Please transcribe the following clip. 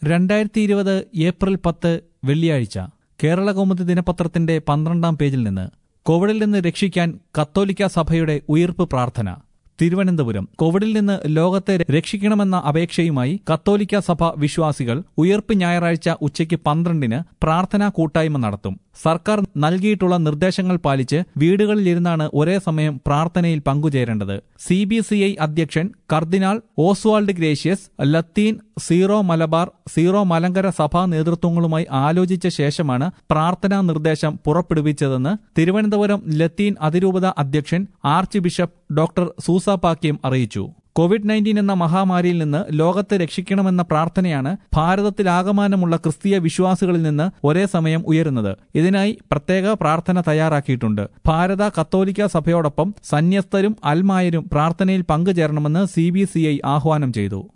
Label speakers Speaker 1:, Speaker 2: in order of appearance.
Speaker 1: രണ്ടായിരത്തി ഇരുപത് ഏപ്രിൽ പത്ത് വെള്ളിയാഴ്ച കേരള കൗമുദി ദിനപത്രത്തിന്റെ പന്ത്രണ്ടാം പേജിൽ നിന്ന് കോവിഡിൽ നിന്ന് രക്ഷിക്കാൻ കത്തോലിക്ക സഭയുടെ ഉയർപ്പ് പ്രാർത്ഥന തിരുവനന്തപുരം കോവിഡിൽ നിന്ന് ലോകത്തെ രക്ഷിക്കണമെന്ന അപേക്ഷയുമായി കത്തോലിക്ക സഭ വിശ്വാസികൾ ഉയർപ്പ് ഞായറാഴ്ച ഉച്ചയ്ക്ക് പന്ത്രണ്ടിന് പ്രാർത്ഥനാ കൂട്ടായ്മ നടത്തും സർക്കാർ നൽകിയിട്ടുള്ള നിർദ്ദേശങ്ങൾ പാലിച്ച് വീടുകളിലിരുന്നാണ് ഒരേ സമയം പ്രാർത്ഥനയിൽ പങ്കുചേരേണ്ടത് സി ബി സി ഐ അധ്യക്ഷൻ കർദിനാൾ ഓസ്വാൾഡ് ഗ്രേഷ്യസ് ലത്തീൻ സീറോ മലബാർ സീറോ മലങ്കര സഭാ നേതൃത്വങ്ങളുമായി ആലോചിച്ച ശേഷമാണ് പ്രാർത്ഥനാ നിർദ്ദേശം പുറപ്പെടുവിച്ചതെന്ന് തിരുവനന്തപുരം ലത്തീൻ അതിരൂപത അധ്യക്ഷൻ archbishop doctor Soosa Pakiam അറിയിച്ചു കോവിഡ് നയൻറ്റീൻ എന്ന മഹാമാരിയിൽ നിന്ന് ലോകത്തെ രക്ഷിക്കണമെന്ന പ്രാർത്ഥനയാണ് ഭാരതത്തിലാകമാനമുള്ള ക്രിസ്തീയ വിശ്വാസികളിൽ നിന്ന് ഒരേ സമയം ഉയരുന്നത് ഇതിനായി പ്രത്യേക പ്രാർത്ഥന തയ്യാറാക്കിയിട്ടുണ്ട് ഭാരത കത്തോലിക്ക സഭയോടൊപ്പം സന്യസ്തരും അൽമായരും പ്രാർത്ഥനയിൽ പങ്കുചേരണമെന്ന് സി ആഹ്വാനം ചെയ്തു